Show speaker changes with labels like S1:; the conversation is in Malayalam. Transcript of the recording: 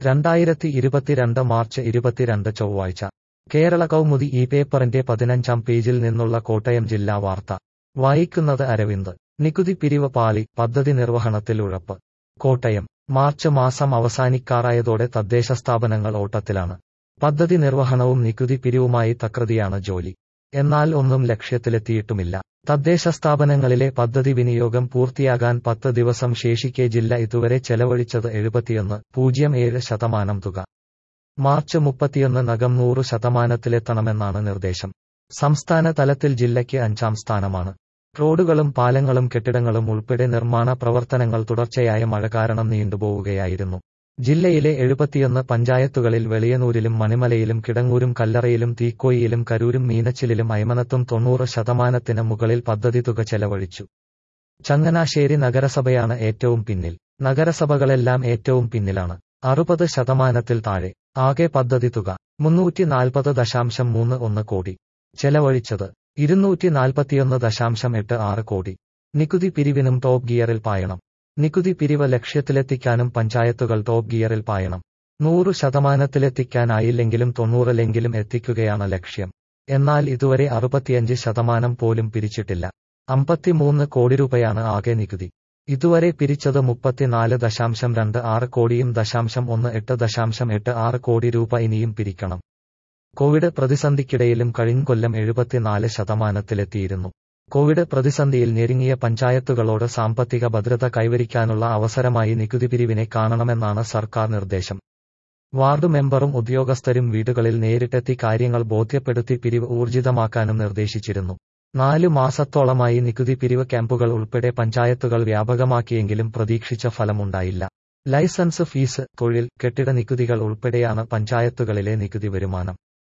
S1: രണ്ടായിരത്തി ഇരുപത്തിരണ്ട് മാർച്ച് ഇരുപത്തിരണ്ട് ചൊവ്വാഴ്ച കേരള കൗമുദി ഈ പേപ്പറിന്റെ പതിനഞ്ചാം പേജിൽ നിന്നുള്ള കോട്ടയം ജില്ലാ വാർത്ത വായിക്കുന്നത് അരവിന്ദ് നികുതി പിരിവ് പാളി പദ്ധതി നിർവഹണത്തിൽ ഉഴപ്പ് കോട്ടയം മാർച്ച് മാസം അവസാനിക്കാറായതോടെ തദ്ദേശ സ്ഥാപനങ്ങൾ ഓട്ടത്തിലാണ് പദ്ധതി നിർവഹണവും നികുതി പിരിവുമായി തകൃതിയാണ് ജോലി എന്നാൽ ഒന്നും ലക്ഷ്യത്തിലെത്തിയിട്ടുമില്ല തദ്ദേശ സ്ഥാപനങ്ങളിലെ പദ്ധതി വിനിയോഗം പൂർത്തിയാകാൻ പത്ത് ദിവസം ശേഷിക്കെ ജില്ല ഇതുവരെ ചെലവഴിച്ചത് എഴുപത്തിയൊന്ന് പൂജ്യം ഏഴ് ശതമാനം തുക മാർച്ച് മുപ്പത്തിയൊന്ന് നകം നൂറ് ശതമാനത്തിലെത്തണമെന്നാണ് നിർദ്ദേശം സംസ്ഥാന തലത്തിൽ ജില്ലയ്ക്ക് അഞ്ചാം സ്ഥാനമാണ് റോഡുകളും പാലങ്ങളും കെട്ടിടങ്ങളും ഉൾപ്പെടെ നിർമ്മാണ പ്രവർത്തനങ്ങൾ തുടർച്ചയായ മഴ കാരണം നീണ്ടുപോവുകയായിരുന്നു ജില്ലയിലെ എഴുപത്തിയൊന്ന് പഞ്ചായത്തുകളിൽ വെളിയനൂരിലും മണിമലയിലും കിടങ്ങൂരും കല്ലറയിലും തീക്കോയിലും കരൂരും മീനച്ചിലിലും അയമനത്തും തൊണ്ണൂറ് ശതമാനത്തിന് മുകളിൽ പദ്ധതി തുക ചെലവഴിച്ചു ചങ്ങനാശ്ശേരി നഗരസഭയാണ് ഏറ്റവും പിന്നിൽ നഗരസഭകളെല്ലാം ഏറ്റവും പിന്നിലാണ് അറുപത് ശതമാനത്തിൽ താഴെ ആകെ പദ്ധതി തുക മുന്നൂറ്റി നാൽപ്പത് ദശാംശം മൂന്ന് ഒന്ന് കോടി ചെലവഴിച്ചത് ഇരുന്നൂറ്റി നാൽപ്പത്തിയൊന്ന് ദശാംശം എട്ട് ആറ് കോടി നികുതി പിരിവിനും ടോപ്പ് ഗിയറിൽ പായണം നികുതി പിരിവ് ലക്ഷ്യത്തിലെത്തിക്കാനും പഞ്ചായത്തുകൾ ടോപ്പ് ഗിയറിൽ പായണം നൂറ് ശതമാനത്തിലെത്തിക്കാനായില്ലെങ്കിലും തൊണ്ണൂറിലെങ്കിലും എത്തിക്കുകയാണ് ലക്ഷ്യം എന്നാൽ ഇതുവരെ അറുപത്തിയഞ്ച് ശതമാനം പോലും പിരിച്ചിട്ടില്ല അമ്പത്തിമൂന്ന് കോടി രൂപയാണ് ആകെ നികുതി ഇതുവരെ പിരിച്ചത് മുപ്പത്തിനാല് ദശാംശം രണ്ട് ആറ് കോടിയും ദശാംശം ഒന്ന് എട്ട് ദശാംശം എട്ട് ആറ് കോടി രൂപ ഇനിയും പിരിക്കണം കോവിഡ് പ്രതിസന്ധിക്കിടയിലും കഴിഞ്ഞകൊല്ലം എഴുപത്തിനാല് ശതമാനത്തിലെത്തിയിരുന്നു കോവിഡ് പ്രതിസന്ധിയിൽ ഞെരുങ്ങിയ പഞ്ചായത്തുകളോട് സാമ്പത്തിക ഭദ്രത കൈവരിക്കാനുള്ള അവസരമായി നികുതി പിരിവിനെ കാണണമെന്നാണ് സർക്കാർ നിർദ്ദേശം വാർഡ് മെമ്പറും ഉദ്യോഗസ്ഥരും വീടുകളിൽ നേരിട്ടെത്തി കാര്യങ്ങൾ ബോധ്യപ്പെടുത്തി പിരിവ് ഊർജിതമാക്കാനും നിർദ്ദേശിച്ചിരുന്നു നാലു മാസത്തോളമായി നികുതി പിരിവ് ക്യാമ്പുകൾ ഉൾപ്പെടെ പഞ്ചായത്തുകൾ വ്യാപകമാക്കിയെങ്കിലും പ്രതീക്ഷിച്ച ഫലമുണ്ടായില്ല ലൈസൻസ് ഫീസ് തൊഴിൽ കെട്ടിട നികുതികൾ ഉൾപ്പെടെയാണ് പഞ്ചായത്തുകളിലെ നികുതി വരുമാനം